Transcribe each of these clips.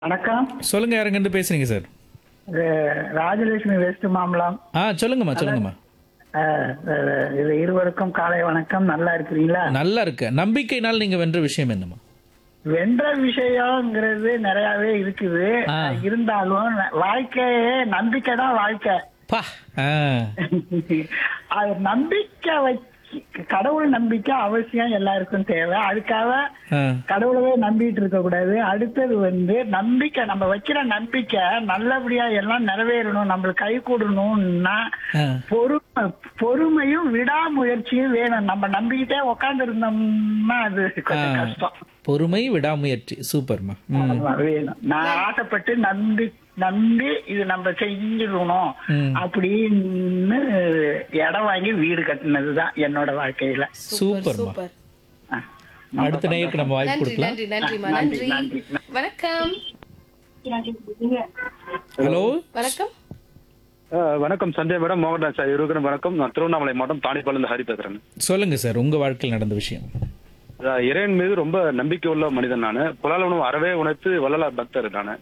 வணக்கம் சொல்லுங்க யாருங்கிட்ட பேசுறீங்க சார் இது ராஜலட்சுமி வெஸ்ட் மாம்பலம் ஆ சொல்லுங்கம்மா சொல்லுங்கம்மா அஹ், அஹ், இது இருவருக்கும் காலை வணக்கம் நல்லா இருக்கிறீங்களா நல்லா இருக்கு நம்பிக்கையினால் நீங்க வென்ற விஷயம் என்னம்மா வென்ற விஷயம்ங்கிறது நிறையவே இருக்குது ஆ. இருந்தாலும் வாழ்க்கையே நம்பிக்கை தான் வாழ்க்கை பா ஆ அது நம்பிக்கை வச்சு கடவுள் நம்பிக்கை அவசியம் எல்லாருக்கும் தேவை அதுக்காக ஆ. கடவுளவே நம்பிட்டு இருக்க கூடாது அடுத்தது வந்து நம்பிக்கை நம்ம வைக்கிற நம்பிக்கை நல்லபடியா எல்லாம் நிறைவேறணும் நம்மளுக்கு கை கூடணும்னா ஆ. பொறுமை பொறுமையும் விடாமுயற்சியும் வேணும் நம்ம நம்பிக்கிட்டே உட்கார்ந்து இருந்தோம்னா அது கொஞ்சம் ஆ. கஷ்டம் பொறுமை விடாமுயற்சி சூப்பர்மா ம் ஆமா, வேணும் நான் ஆசைப்பட்டு நம்பி நம்பி இது நம்ம செஞ்சிடணும் ம். அப்படின்னு இடம் வாங்கி வீடு கட்டினதுதான் என்னோட வாழ்க்கையில சூப்பர்மா சூப்பர் ஆ. அடுத்த நேயருக்கு நம்ம வாய்ப்பு நன்றி கொடுக்கலாம் நன்றி நன்றிமா நன்றி, நன்றி நன்றி. வணக்கம் ஹலோ வணக்கம் அஹ் வணக்கம் சஞ்சய் மேடம் மோகன்ராஜ் சார் இவருக்கும் வணக்கம் நான் திருவண்ணாமலை மாவட்டம் தாணிப்பாலேருந்து ஹரி பேசுறேன் சொல்லுங்க சார் உங்க வாழ்க்கையில் நடந்த விஷயம் அஹ் இறைவன் மீது ரொம்ப நம்பிக்கை உள்ள மனிதன் நான் புலால் உணவு அறவே உணர்த்து வள்ளலார் பக்தர் நான்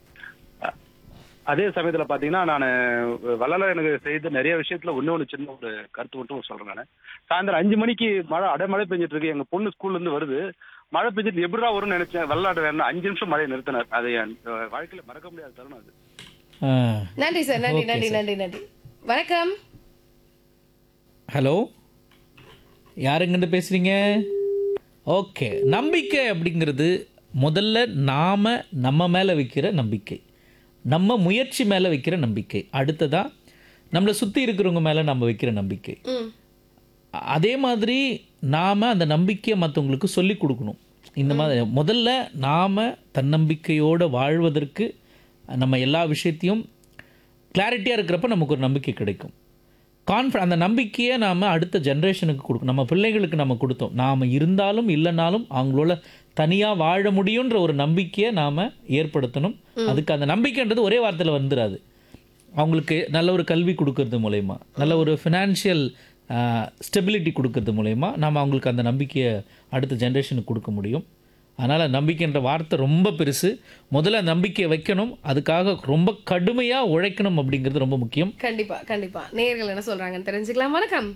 அதே சமயத்துல பாத்தீங்கன்னா நான் வள்ளலார் எனக்கு செய்த நிறைய விஷயத்துல ஒண்ணு ஒண்ணு சின்ன ஒரு கருத்து மட்டும் சொல்றேன் நான் சாயந்தரம் அஞ்சு மணிக்கு மழை அடைமழை பெஞ்சிட்டு இருக்கு எங்க பொண்ணு ஸ்கூல்ல இருந்து வருது மழை பெஞ்சிட்டு எப்படிடா வரும்னு நினைச்சேன் வள்ளலார் வேணும் அஞ்சு நிமிஷம் மழையை நிறுத்தினார் அது என் அஹ், வாழ்க்கையில மறக்க முடியாத தருணம் அது ஆ. நன்றி சார் நன்றி Okay, நன்றி sir. நன்றி நன்றி வணக்கம் ஹலோ யாருங்கிட்ட பேசுறீங்க ஓகே நம்பிக்கை அப்படிங்கிறது முதல்ல நாம நம்ம மேல வைக்கிற நம்பிக்கை நம்ம முயற்சி மேல வைக்கிற நம்பிக்கை அடுத்ததா நம்மளை சுத்தி இருக்கிறவங்க மேல நம்ம வைக்கிற நம்பிக்கை ம் அதே மாதிரி நாம் அந்த நம்பிக்கையை மற்றவங்களுக்கு சொல்லி கொடுக்கணும் இந்த மாதிரி முதல்ல நாம் தன்னம்பிக்கையோடு வாழ்வதற்கு நம்ம எல்லா விஷயத்தையும் கிளாரிட்டியாக இருக்கிறப்ப நமக்கு ஒரு நம்பிக்கை கிடைக்கும் கான்ஃபி அந்த நம்பிக்கையை நாம் அடுத்த ஜென்ரேஷனுக்கு கொடுக்கணும் நம்ம பிள்ளைகளுக்கு நம்ம கொடுத்தோம் நாம் இருந்தாலும் இல்லைனாலும் அவங்களோட தனியாக வாழ முடியுன்ற ஒரு நம்பிக்கையை நாம் ஏற்படுத்தணும் அதுக்கு அந்த நம்பிக்கைன்றது ஒரே வார்த்தையில் வந்துடாது அவங்களுக்கு நல்ல ஒரு கல்வி கொடுக்கறது மூலயமா நல்ல ஒரு ஃபினான்ஷியல் ஸ்டெபிலிட்டி கொடுக்கறது மூலயமா நாம் அவங்களுக்கு அந்த நம்பிக்கையை அடுத்த ஜென்ரேஷனுக்கு கொடுக்க முடியும் அதனால் நம்பிக்கைன்ற வார்த்தை ரொம்ப பெருசு முதல்ல நம்பிக்கையை வைக்கணும் அதுக்காக ரொம்ப கடுமையாக உழைக்கணும் அப்படிங்கிறது ரொம்ப முக்கியம் கண்டிப்பா கண்டிப்பா நேயர்கள் என்ன சொல்றாங்கன்னு தெரிஞ்சுக்கலாம் வணக்கம்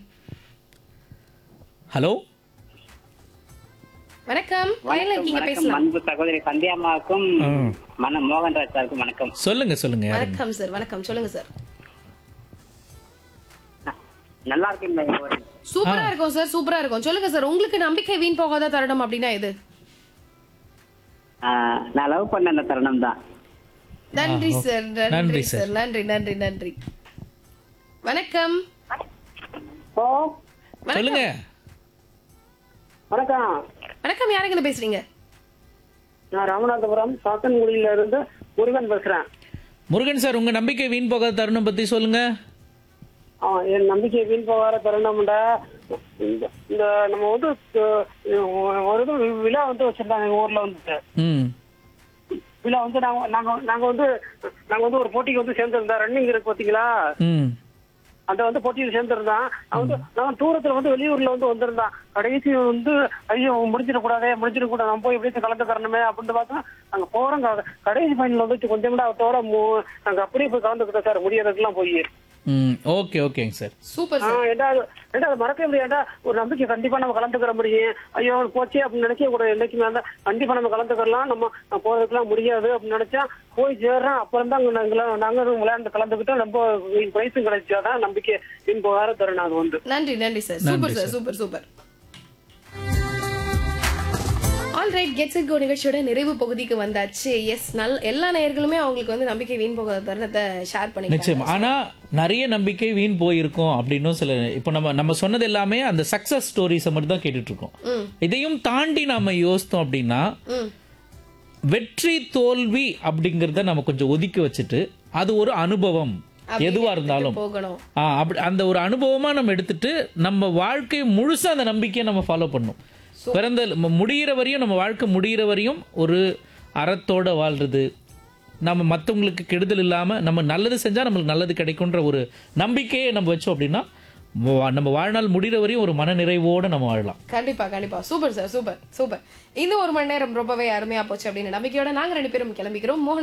ஹலோ வணக்கம் லைன்ல இருக்கீங்க வணக்கம் பேசலாம் அன்பு சகோதரி சந்தியாமாவுக்கும் மன மோகன்ராஜ் சாருக்கும் வணக்கம் சொல்லுங்க சொல்லுங்க யாருங்க வணக்கம் சார் வணக்கம் சொல்லுங்க சார் நல்லா இருக்கீங்களா சகோதரி? சூப்பரா இருக்கும் சார் சூப்பரா இருக்கும் சொல்லுங்க சார் உங்களுக்கு நம்பிக்கை வீண் போகாத தருணம் அப்படின்னா எது ஆஹ், நான் லவ் பண்ண அந்த தருணம் தான் நன்றி சார் நன்றி நன்றி, சார் நன்றி நன்றி நன்றி வணக்கம் சொல்லுங்க வணக்கம் வணக்கம் யாருங்க பேசுறீங்க நான் ராமநாதபுரம் சாத்தன்குடியில இருந்து முருகன் பேசுறேன் முருகன் சார் உங்க நம்பிக்கை வீண் போகாத தருணம் பத்தி சொல்லுங்க ஆ, என் நம்பிக்கை வீண் போகாத தருணம்டா இந்த இந்த நம்ம வந்து அஹ், ஒரு இது விழா வந்து வச்சிருந்தாங்க எங்க ஊர்ல வந்து ம் விழா வந்து நாங்க நாங்க நாங்க வந்து நாங்க வந்து ஒரு போட்டிக்கு வந்து சேர்ந்திருந்தோம் ரன்னிங் இருக்கு பாத்தீங்களா ம் அந்த வந்து போட்டியில் சேர்ந்திருந்தான் நான் வந்து நான் தூரத்துல வந்து வெளியூர்ல வந்து வந்திருந்தான் கடைசி வந்து ஐயோ முடிஞ்சிடக்கூடாதே முடிஞ்சிடக்கூடாது நம்ம போய் எப்படியும் கலந்துக்கிறணுமே அப்படின்னு பார்த்தா அங்க போறோம் க- கடைசி ஃபைனல் வந்துச்சு கொஞ்சம் கூட அவத்தோட மு- நாங்க அப்படியே போய் கலந்துக்கிட்டோம் சார் முடியறதுக்கெல்லாம் போய் ம் ஓகே ஓகேங்க சார் சூப்பர் ஆ, சார் ஏண்டா அது- ஏண்டா அது மறக்க முடியாதா ஒரு நம்பிக்கை கண்டிப்பா நம்ம கலந்துக்கிற முடியும் ஐயோ போச்சே அப்படின்னு நினைக்க கூட என்னைக்குமே இருந்தா கண்டிப்பா நம்ம கலந்துக்கலாம் நம்ம போறதுக்கெல்லாம் முடியாது அப்படின்னு நினைச்சா போய் சேர்றோம் அப்புறம் தான் நாங்க நாங்க விளையாண்டு கலந்துக்கிட்டோம் ரொம்ப பிரைஸும் கிடைச்சாதான் நம்பிக்கை பின் போகாத தருணம் அது வந்து நன்றி நன்றி sir super sir super super all right gets it go நிகழ்ச்சியோட நிறைவு பகுதிக்கு வந்தாச்சு எஸ் நல் எல்லா நேயர்களுமே அவங்களுக்கு வந்து நம்பிக்கை வீண் போகாத தருணத்தை ஷேர் பண்ணிக்கலாம் நிச்சயம் ஆனா நிறைய நம்பிக்கை வீண் போயிருக்கும் அப்படின்னும் சில இப்போ நம்ம நம்ம சொன்னது எல்லாமே அந்த சக்சஸ் ஸ்டோரிஸை மட்டும் தான் கேட்டுட்டு இருக்கோம் இதையும் தாண்டி நாம யோசித்தோம் அப்படின்னா ம் வெற்றி தோல்வி அப்படிங்கறத நம்ம கொஞ்சம் ஒதுக்கி வச்சுட்டு அது ஒரு அனுபவம் எதுவா இருந்தாலும் போகணும் ஆ, அப்படி அந்த ஒரு அனுபவமா நம்ம எடுத்துட்டு நம்ம வாழ்க்கை முழுசா அந்த நம்பிக்கையை நம்ம ஃபாலோ பண்ணும் பிறந்த ம- முடியிற வரையும் நம்ம வாழ்க்கை முடியிற வரையும் ஒரு அறத்தோட வாழ்றது நம்ம மற்றவங்களுக்கு கெடுதல் இல்லாம நம்ம நல்லது செஞ்சா நம்மளுக்கு நல்லது கிடைக்குன்ற ஒரு நம்பிக்கையை நம்ம வச்சோம் அப்படின்னா வா- நம்ம வாழ்நாள் முடிகிற வரையும் ஒரு மன நிறைவோட நம்ம வாழலாம் கண்டிப்பா கண்டிப்பா சூப்பர் சார் சூப்பர் சூப்பர் இந்த ஒரு மணி நேரம் ரொம்பவே அருமையா போச்சு அப்படின்னு நம்பிக்கையோட நாங்க ரெண்டு பேரும் கிளம்பிக்கிறோம் மோகன்